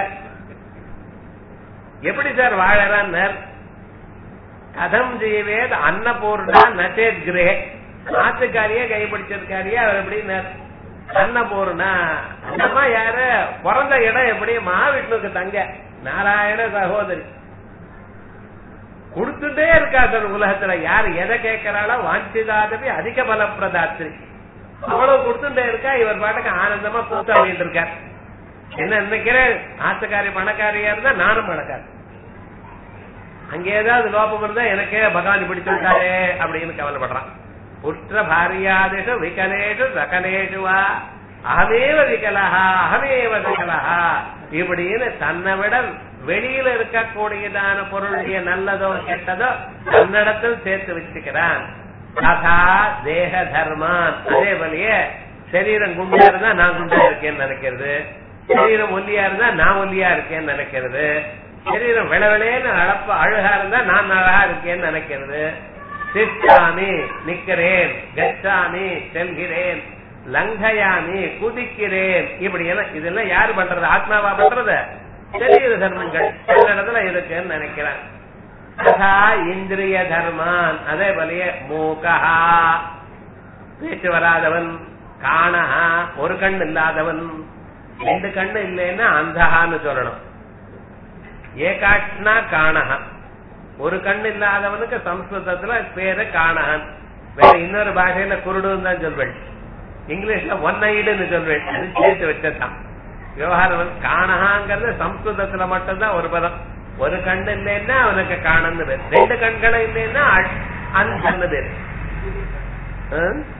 எப்படி சார் வாழறான் கதம் ஜீவேத் அன்னபூர்ணா நச்சேத் கிரே ஆத்துக்காரியே கைப்பிடிச்சிருக்காரியே அவர் எப்படி அன்னபூர்ணா அந்தம்மா யாரு பிறந்த இடம் எப்படி மாவிஷ்ணுக்கு தங்க நாராயண சகோதரி கொடுத்துட்டே இருக்கா சார் உலகத்துல யார் எதை கேட்கிறாளோ வாஞ்சிதாதவி அதிக பலப்பிரதாத்திரி அவ்வளவு கொடுத்துட்டே இருக்கா இவர் பாட்டுக்கு ஆனந்தமா கூத்தாடிட்டு இருக்கார் என்ன நினைக்கிறேன் ஆத்துக்காரி பணக்காரியா இருந்தா நானும் பணக்காரி அங்க ஏதாவது லோபம் இருந்தா எனக்கே பகவான் பிடிச்சிருக்காரே அப்படின்னு கவலைப்படுறான் புஷ்ட பாரியாதிஷு விகலேஷு சகலேஷு வா அகமேவ விகலஹா அகமேவ விகலஹா இப்படின்னு தன்னை விட வெளியில இருக்கக்கூடியதான பொருளுடைய நல்லதோ கெட்டதோ தன்னிடத்தில் சேர்த்து வச்சுக்கிறான் அதா தேக தர்மான் அதே போலயே சரீரம் குண்டா இருந்தா நான் குண்டா இருக்கேன்னு நினைக்கிறது சரீரம் ஒல்லியா இருந்தா நான் ஒல்லியா இருக்கேன்னு நினைக்கிறது சரீரம் விளவிளேன்னு அழப்ப அழகா இருந்தா நான் அழகா இருக்கேன்னு நினைக்கிறது சிஷ்டாமி நிக்கிறேன் கச்சாமி செல்கிறேன் லங்கயாமி குதிக்கிறேன் இப்படி எல்லாம் இதெல்லாம் யாரு பண்றது ஆத்மாவா பண்றது சரீர தர்மங்கள் சில இடத்துல இருக்குன்னு நினைக்கிறேன் ததா இந்திரிய தர்மான் அதே போலயே மூகஹா பேச்சு வராதவன் காணஹா ஒரு கண் இல்லாதவன் ரெண்டு கண்ணு இல்லைன்னா அந்தஹான்னு சொல்லணும் ஏகாட்னா காணஹா ஒரு கண் இல்லாதவனுக்கு சம்ஸ்கிருதத்துல பேரு காணஹன் வேற இன்னொரு பாஷையில குருடுன்னு தான் சொல்வேன் இங்கிலீஷ்ல ஒன் ஐடுன்னு சொல்வேன் அது சேர்த்து வச்சதான் விவகாரம் வந்து காணஹாங்கிறது சம்ஸ்கிருதத்துல மட்டும்தான் ஒரு பதம் ஒரு கண் இல்லைன்னா அவனுக்கு காணன்னு பேர் ரெண்டு கண்களை இல்லைன்னா அன்னு பேர் ஆ?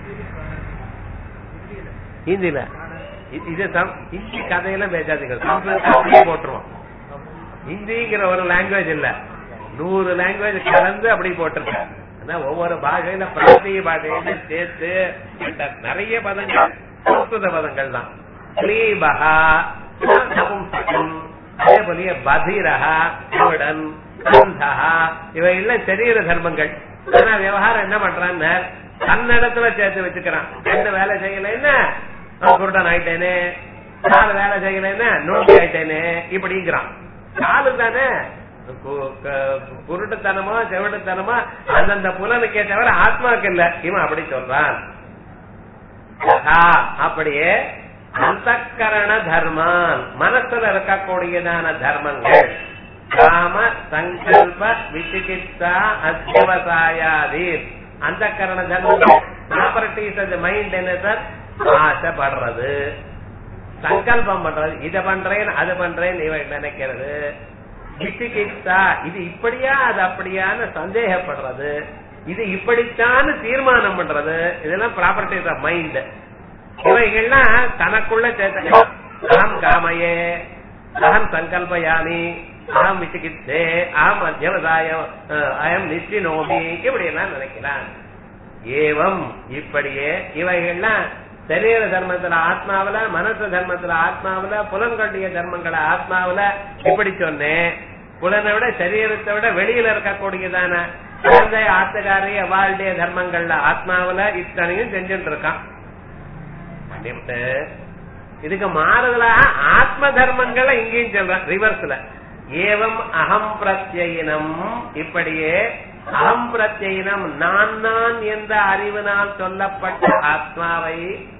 ஹிந்தில இ- இது சம்- ஹிந்தி கதையெல்லாம் பேசாதீங்க சம்ஸ்கிருதம் அப்படியே போட்டுருவோம் ஹிந்திங்கிற ஒரு லாங்குவேஜ் இல்ல நூறு லாங்குவேஜ் கலந்து அப்படி போட்டிருக்காங்க அதான் ஒவ்வொரு பாஷையில பிராந்திய பாஷையில சேர்த்து இந்த நிறைய பதங்கள் சம்ஸ்கிருத பதங்கள் தான் கிளீபகா நபும்சகம் அதே போலயே பதிரஹா குருடன் கந்தஹா இவை எல்லாம் சரீர தர்மங்கள் ஆனா விவகாரம் என்ன பண்றான்னு தன்னிடத்துல சேர்த்து வச்சுக்கிறான் ரெண்டு வேலை செய்யலைன்னா நான் குருடன் ஆயிட்டேனே நாலு வேலை செய்யலைன்னா நோண்டி ஆயிட்டேனே இப்படிங்கிறான் காலு தானே கு- க- குருட்டுத்தனமா செவிட்டுத்தனமா அந்தந்த புலனுக்கே தவிர ஆத்மாவுக்கு இல்ல இவன் அப்படி சொல்றான் யதா, அப்படியே அந்தக்கரண தர்மான் மனசுல இருக்கக்கூடியதான தர்மங்கள் காம சங்கல்ப விசிகிச்சா அத்தியவசாயாதி அந்த கரண தர்மங்கள் ப்ராப்பர்டிஸ் ஆஃப் மைண்ட் என்ன சார் ஆசைப்படுறது சங்கல்பம் பண்றது இத பண்றேன் அது பண்றேன் இவன் நினைக்கிறது விசிகிச்சா இது இப்படியா அது அப்படியான்னு சந்தேகப்படுறது இது இப்படித்தான் தீர்மானம் பண்றது இதெல்லாம் ப்ராப்பர்டிஸ் ஆஃப் மைண்ட் இவைகள்லாம் தனக்குள்ள சேர்த்த அகம் காமையே அகம் சங்கல்பயாமி அகம் விசிகித்தே அகம் அத்தியவசாயம் அயம் நிச்சினோமி இப்படி எல்லாம் நினைக்கிறான் ஏவம் இப்படியே இவைகள்லாம் சரீர தர்மத்துல ஆத்மாவில மனசு தர்மத்துல ஆத்மாவில புலன்கண்டிய தர்மங்களை ஆத்மாவில இப்படி சொன்னேன் புலனை விட சரீரத்தை விட வெளியில இருக்கக்கூடியதான குழந்தை ஆத்துக்காரிய வாழ்டைய தர்மங்கள்ல ஆத்மாவில இத்தனையும் செஞ்சுட்டு இருக்கான் பண்ணிவிட்டு இதுக்கு மாறுதலா ஆத்ம தர்மங்களை இங்கேயும் சொல்றேன் ரிவர்ஸ்ல ஏவம் அகம் பிரத்யினம் இப்படியே அகம் பிரத்யினம் நான் நான் என்ற அறிவினால் சொல்லப்பட்ட ஆத்மாவை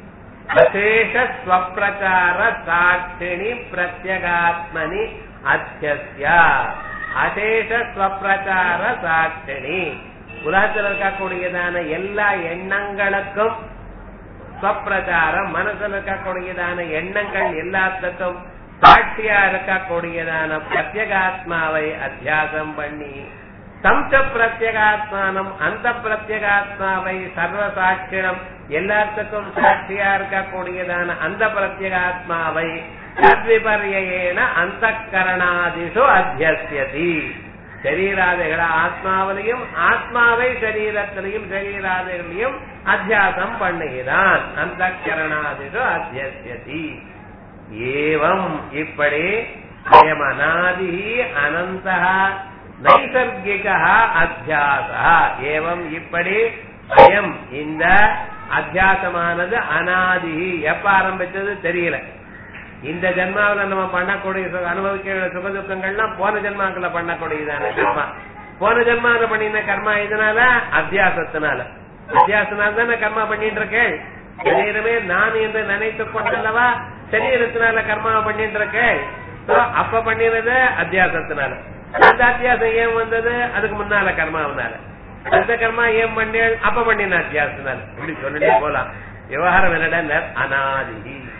அசேஷ ஸ்வப்பிரச்சார சாட்சிணி பிரத்யகாத்மனி அத்தியஸ்யா அசேஷ ஸ்வப்பிரச்சார சாட்சிணி உலகத்தில் இருக்கக்கூடியதான எல்லா எண்ணங்களுக்கும் ஸ்வப்பிரச்சாரம் மனசுல இருக்கக்கூடியதான எண்ணங்கள் எல்லாத்துக்கும் சாட்சியா இருக்கக்கூடியதான பிரத்யகாத்மாவை அத்தியாசம் பண்ணி சம்ச பிரத்யகாத்மானம் அந்த பிரத்யகாத்மாவை சர்வ சாட்சியம் எல்லாத்துக்கும் சாட்சியா இருக்கக்கூடியதான அந்த பிரத்யகாத்மாவை தத்விபர்யேன அந்த கரணாதிஷு அத்தியசியதி சரீராதிகள ஆத்மாவிலையும் ஆத்மாவை சரீரத்திலையும் சரீராதிகளையும் அத்தியாசம் பண்ணுகிறான் அந்த கரணாதிஷு அத்தியசியதி ஏவம் இப்படி அயம் அநாதி அனந்த நைசர்கிக அத்தியாச ஏவம் இப்படி அயம் இந்த அத்தியாசமானது அனாதி எப்ப ஆரம்பிச்சது தெரியல இந்த ஜென்மாவில நம்ம பண்ணக்கூடிய சுக- அனுபவிக்கிற சுக துக்கங்கள்லாம் போன ஜென்மாக்களை பண்ணக்கூடியதான கர்மா போன ஜென்மாவில பண்ணின கர்மா இதனால அத்தியாசத்தினால அத்தியாசத்தினால தானே கர்மா பண்ணிட்டு இருக்கேன் சரீரமே நான் என்று நினைத்துக் கொண்டல்லவா சரீரத்தினால கர்மா பண்ணிட்டு இருக்கேன் So, அப்ப பண்ணினது அத்தியாசத்தினால அந்த அத்தியாசம் ஏன் வந்தது அதுக்கு முன்னால கர்மாவனால அந்த கர்மா ஏன் பண்ணேன் அப்ப பண்ணின அத்தியாசத்தினால இப்படி சொல்லிட்டே போலாம் விவகாரம் என்னடா அனாதி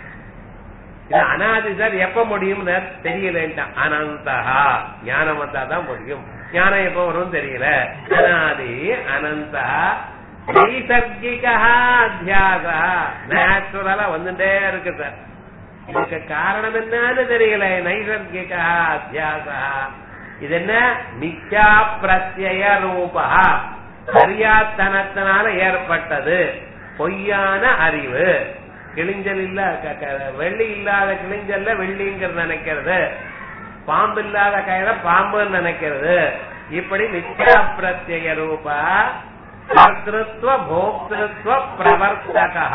இது அனாதி சார் எப்ப முடியும் தெரியலன்ட்டான் அனந்தஹா ஞானம் வந்தாதான் முடியும் ஞானம் எப்ப வரும் தெரியல அனாதி அனந்தா நைசர்கிகா அத்தியாசா நேச்சுரலா வந்துட்டே இருக்கு சார் இதுக்கு காரணம் என்னன்னு தெரியல நைசர்கிகா அத்தியாசா இது என்ன மித்யா பிரத்யய ரூபா சரியாத்தனத்தினால ஏற்பட்டது பொய்யான அறிவு கிழிஞ்சல் இல்ல க- க- வெள்ளி இல்லாத கிழிஞ்சல்ல வெள்ளிங்கிற நினைக்கிறது பாம்பு இல்லாத கயிற பாம்புன்னு நினைக்கிறது இப்படி மித்யா பிரத்யய ரூபா கர்த்திருவ போக்திருத்துவ பிரவர்த்தகா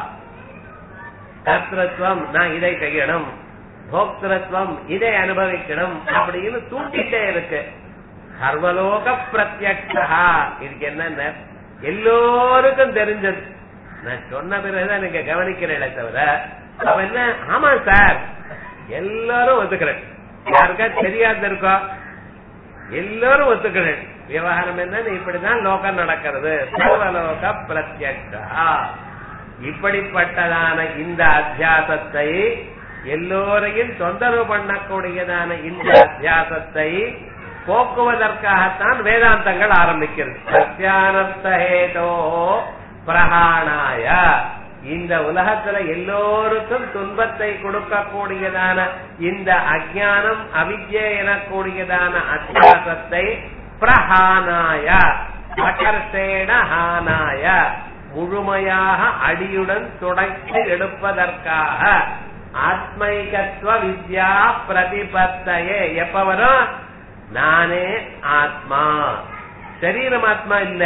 கர்த்திருவம் நான் இதை செய்யணும் போக்திருத்துவம் இதை அனுபவிக்கணும் அப்படின்னு தூண்டிட்டே இருக்கு சர்வலோக பிரத்யக்ஷா இதுக்கு என்னென்ன எல்லோருக்கும் தெரிஞ்சது நான் சொன்ன பிறகுதான் நீங்க கவனிக்கிறேன் தவிர அவன் என்ன ஆமா சார் எல்லாரும் ஒத்துக்கிறேன் யாருக்கா தெரியாது இருக்கோ எல்லாரும் ஒத்துக்கிறேன் விவகாரம் என்னன்னு இப்படிதான் லோகம் நடக்கிறது சர்வலோக பிரத்யக்ஷா இப்படிப்பட்டதான இந்த அத்தியாசத்தை எல்லோரையும் தொந்தரவு பண்ணக்கூடியதான இந்த அத்தியாசத்தை போக்குவதற்காகத்தான் வேதாந்தங்கள் ஆரம்பிக்கிறது சத்தியானர்த்தஹேதோ பிரகாணாய இந்த உலகத்துல எல்லோருக்கும் துன்பத்தை கொடுக்கக்கூடியதான இந்த அஜானம் அவித்யை எனக்கூடியதான அத்தியாசத்தை பிரஹானாய அகர்ஷேண ஹானாய முழுமையாக அடியுடன் துடைத்து எடுப்பதற்காக ஆத்மைகத்துவ வித்யா பிரதிபத்தையே எப்ப வரும் நானே ஆத்மா சரீரம் ஆத்மா இல்ல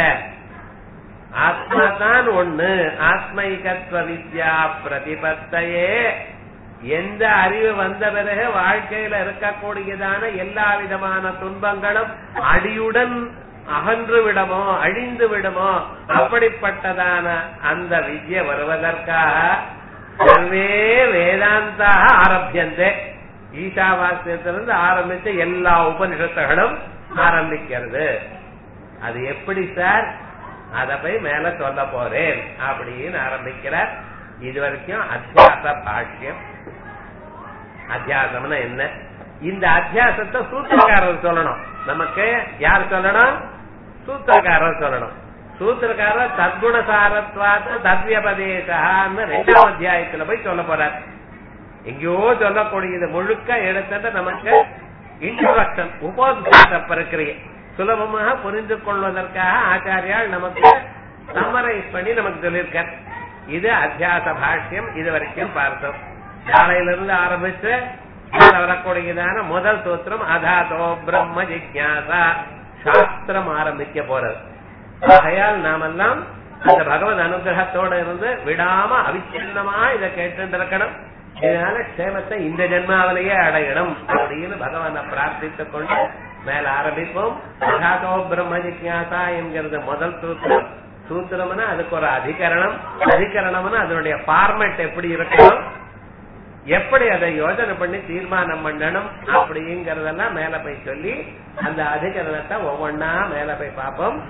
ஆத்மா தான் ஒண்ணு ஆத்மைகத்துவ வித்யா பிரதிபத்தையே எந்த அறிவு வந்த பிறகு வாழ்க்கையில இருக்கக்கூடியதான எல்லா விதமான துன்பங்களும் அடியுடன் அகன்று விடுமோ அழிந்து விடுமோ அப்படிப்பட்டதான அந்த வித்ய வருவதற்காக சர்வே வேதாந்தாக ஆரம்பியந்தே ஈசாவாசியத்திலிருந்து ஆரம்பித்து எல்லா உபனிஷத்துகளும் ஆரம்பிக்கிறது அது எப்படி சார் அத போய் மேல சொல்ல போறேன் அப்படின்னு ஆரம்பிக்கிறார் இது வரைக்கும் அத்தியாச பாஷ்யம் அத்தியாசம்னா என்ன இந்த அத்தியாசத்தை சூத்திரக்காரர் சொல்லணும் நமக்கு யார் சொல்லணும் சூத்திரக்காரர் சொல்லணும் சூத்திரக்காரர் தத்குணசாரத்வாத தத்வியபதேசான்னு ரெண்டாம் அத்தியாயத்துல போய் சொல்ல போறார் எங்கேயோ சொல்லக்கூடியது முழுக்க எடுத்தது நமக்கு இன்ட்ரோடக்ஷன் உபோத்காத பிரக்கிரியை சுலபமாக புரிந்து கொள்வதற்காக ஆச்சாரியால் நமக்கு சம்மரைஸ் பண்ணி நமக்கு சொல்லியிருக்கார் இது அத்தியாச பாஷ்யம் இது வரைக்கும் பார்த்தோம் காலையிலிருந்து ஆரம்பிச்சு இதுல வரக்கூடியதான முதல் சூத்திரம் அதாதோ பிரம்ம ஜிக்யாசா சாஸ்திரம் ஆரம்பிக்க போறது ஆகையால் நாமெல்லாம் அந்த பகவத் அனுகிரகத்தோட இருந்து விடாம அவிச்சின்னமா இதை கேட்டு இருக்கணும் இதனால க்ஷேமத்தை இந்த ஜென்மாவிலேயே அடையணும் அப்படின்னு பகவானை பிரார்த்தித்துக் கொண்டு மேல ஆரம்பிப்போம் அதாதோ பிரம்ம ஜிக்யாசா என்கிறது முதல் சூத்திரம் சூத்திரம்னா அதுக்கு ஒரு அதிகரணம் அதிகரணம்னா அதனுடைய ஃபார்மேட் எப்படி இருக்கணும் எப்படி அதை யோஜனை பண்ணி தீர்மானம் பண்ணணும் அப்படிங்கறதெல்லாம் மேல போய் சொல்லி அந்த அதிகரணத்தை ஒவ்வொன்னா மேல போய் பார்ப்போம்